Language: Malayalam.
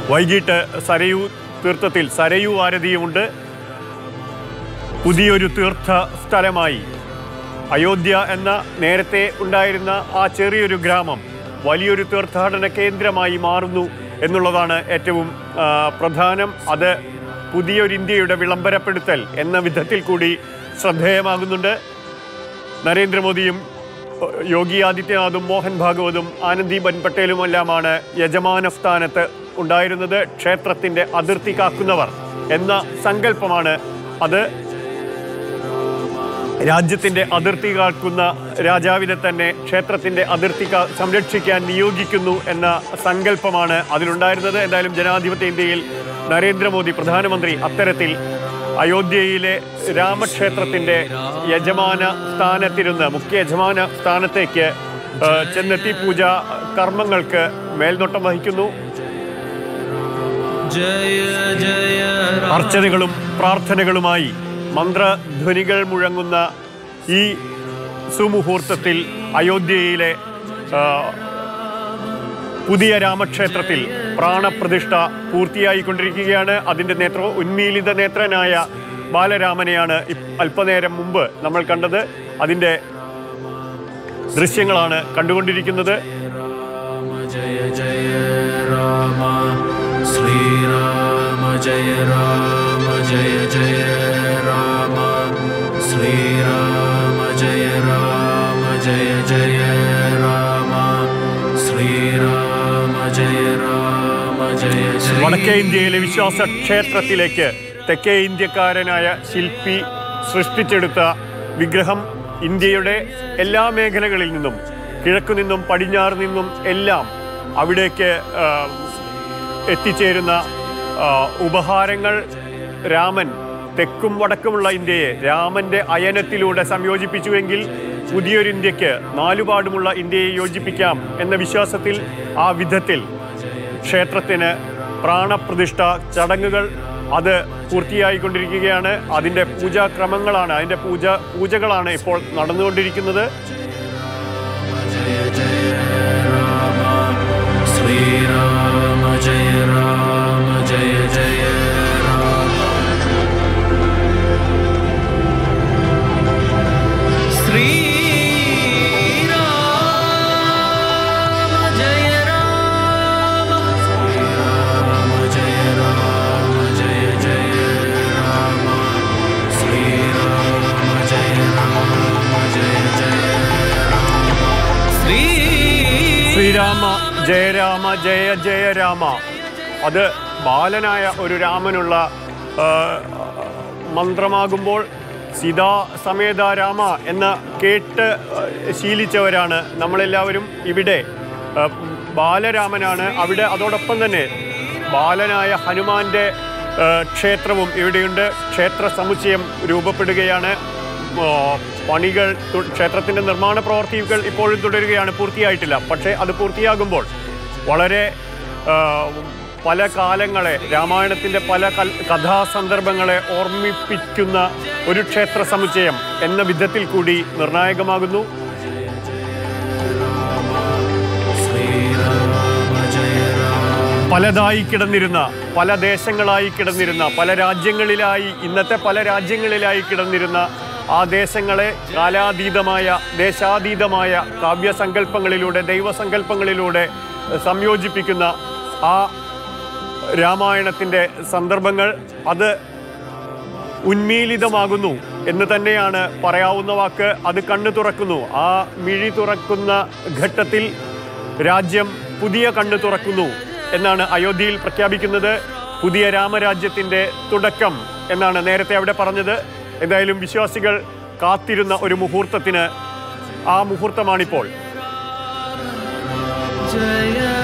വൈകിട്ട് സരയൂ തീർത്ഥത്തിൽ സരയൂ ആരതിയുമുണ്ട് പുതിയൊരു തീർത്ഥ സ്ഥലമായി അയോധ്യ എന്ന നേരത്തെ ഉണ്ടായിരുന്ന ആ ചെറിയൊരു ഗ്രാമം വലിയൊരു തീർത്ഥാടന കേന്ദ്രമായി മാറുന്നു എന്നുള്ളതാണ് ഏറ്റവും ആ, പ്രധാനം അത് പുതിയൊരു ഇന്ത്യയുടെ വിളംബരപ്പെടുത്തൽ എന്ന വിധത്തിൽ കൂടി ശ്രദ്ധേയമാകുന്നുണ്ട് നരേന്ദ്രമോദിയും ഏഹ്, യോഗി ആദിത്യനാഥും മോഹൻ ഭാഗവതും ആനന്ദിബെൻ പട്ടേലുമെല്ലാമാണ് യജമാന സ്ഥാനത്ത് ഉണ്ടായിരുന്നത് ക്ഷേത്രത്തിൻ്റെ അതിർത്തി കാക്കുന്നവർ എന്ന സങ്കല്പമാണ് അത് രാജ്യത്തിൻ്റെ അതിർത്തി കാക്കുന്ന രാജാവിനെ തന്നെ ക്ഷേത്രത്തിൻ്റെ അതിർത്തി കാ- സംരക്ഷിക്കാൻ നിയോഗിക്കുന്നു എന്ന സങ്കല്പമാണ് അതിലുണ്ടായിരുന്നത് എന്തായാലും ജനാധിപത്യ ഇന്ത്യയിൽ നരേന്ദ്രമോദി പ്രധാനമന്ത്രി അത്തരത്തിൽ അയോധ്യയിലെ രാമക്ഷേത്രത്തിൻ്റെ യജമാന സ്ഥാനത്തിരുന്ന് മുഖ്യ യജമാന സ്ഥാനത്തേക്ക് ആ, ചെന്നെത്തി പൂജ കർമ്മങ്ങൾക്ക് മേൽനോട്ടം വഹിക്കുന്നു जय जय राम അർച്ചനകളും പ്രാർത്ഥനകളുമായി മന്ത്രധ്വനികൾ മുഴങ്ങുന്ന ഈ സുമുഹൂർത്തത്തിൽ അയോധ്യയിലെ ആ, പുതിയ രാമക്ഷേത്രത്തിൽ പ്രാണപ്രതിഷ്ഠ പൂർത്തിയായിക്കൊണ്ടിരിക്കുകയാണ് അതിൻ്റെ നേത്ര ഉന്മീലിത നേത്രനായ ബാലരാമനെയാണ് ഇപ്- അല്പനേരം മുമ്പ് നമ്മൾ കണ്ടത് അതിൻ്റെ ദൃശ്യങ്ങളാണ് കണ്ടുകൊണ്ടിരിക്കുന്നത് जय जय राम श्रीराम जय राम जय जय राम श्रीराम जय राम जय जय राम श्रीराम जय राम जय जय വടക്കേ ഇന്ത്യയിലെ വിശ്വാസ ക്ഷേത്രത്തിലേക്ക് തെക്കേ ഇന്ത്യക്കാരനായ ശില്പി സൃഷ്ടിച്ചെടുത്ത വിഗ്രഹം ഇന്ത്യയുടെ എല്ലാ മേഖലകളിൽ നിന്നും കിഴക്കു നിന്നും പടിഞ്ഞാറ് നിന്നും എല്ലാം അവിടേക്ക് ആ, എത്തിച്ചേരുന്ന ആ, ഉപഹാരങ്ങൾ രാമൻ തെക്കും വടക്കുമുള്ള ഇന്ത്യയെ രാമന്റെ അയനത്തിലൂടെ സംയോജിപ്പിച്ചുവെങ്കിൽ പുതിയൊരു ഇന്ത്യക്ക് നാലുപാടുമുള്ള ഇന്ത്യയെ യോജിപ്പിക്കാം എന്ന വിശ്വാസത്തിൽ ആ വിധത്തിൽ ക്ഷേത്രത്തിന് പ്രാണപ്രതിഷ്ഠ ചടങ്ങുകൾ അത് പൂർത്തിയായിക്കൊണ്ടിരിക്കുകയാണ് അതിൻ്റെ പൂജാക്രമങ്ങളാണ് അതിൻ്റെ പൂജ പൂജകളാണ് ഇപ്പോൾ നടന്നുകൊണ്ടിരിക്കുന്നത് जय जय राम श्रीराम जय राम जय जय राम श्रीराम जय राम श्रीराम जय राम जय जय राम श्रीराम जय राम जय जय श्री ശ്രീരാമ ജയരാമ ജയ ജയ രാമ അത് ബാലനായ ഒരു രാമനുള്ള ആ, മന്ത്രമാകുമ്പോൾ സീതാ സമേത രാമ എന്ന കേട്ട് ആ, ശീലിച്ചവരാണ് നമ്മളെല്ലാവരും ഇവിടെ ആ, ബാലരാമനാണ് അവിടെ അതോടൊപ്പം തന്നെ ബാലനായ ഹനുമാന്റെ ആ, ക്ഷേത്രവും ഇവിടെയുണ്ട് ക്ഷേത്ര സമുച്ചയം രൂപപ്പെടുകയാണ് ആ, പണികൾ തു- ക്ഷേത്രത്തിന്റെ നിർമ്മാണ പ്രവർത്തികൾ ഇപ്പോഴും തുടരുകയാണ് പൂർത്തിയായിട്ടില്ല പക്ഷേ അത് പൂർത്തിയാകുമ്പോൾ വളരെ ആ, പല കാലങ്ങളെ രാമായണത്തിന്റെ പല കൽ- കഥാസന്ദർഭങ്ങളെ ഓർമ്മിപ്പിക്കുന്ന ഒരു ക്ഷേത്ര സമുച്ചയം എന്ന വിധത്തിൽ കൂടി നിർണായകമാകുന്നു श्रीराम जय राम പലതായി കിടന്നിരുന്ന പല ദേശങ്ങളായി കിടന്നിരുന്ന പല രാജ്യങ്ങളിലായി ഇന്നത്തെ പല രാജ്യങ്ങളിലായി കിടന്നിരുന്ന ആ ദേശങ്ങളെ കാലാതീതമായ ദേശാതീതമായ കാവ്യസങ്കല്പങ്ങളിലൂടെ ദൈവസങ്കല്പങ്ങളിലൂടെ എഹ്, സംയോജിപ്പിക്കുന്ന ആ രാമായണത്തിൻ്റെ സന്ദർഭങ്ങൾ അത് ഉന്മീലിതമാകുന്നു എന്ന് തന്നെയാണ് പറയാവുന്ന വാക്ക് അത് കണ്ണു തുറക്കുന്നു ആ മിഴി തുറക്കുന്ന ഘട്ടത്തിൽ രാജ്യം പുതിയ കണ്ണു തുറക്കുന്നു എന്നാണ് അയോധ്യയിൽ പ്രഖ്യാപിക്കുന്നത് പുതിയ രാമരാജ്യത്തിൻ്റെ തുടക്കം എന്നാണ് നേരത്തെ അവിടെ പറഞ്ഞത് എന്തായാലും വിശ്വാസികൾ കാത്തിരുന്ന ഒരു മുഹൂർത്തത്തിന് ആ മുഹൂർത്തമാണിപ്പോൾ जय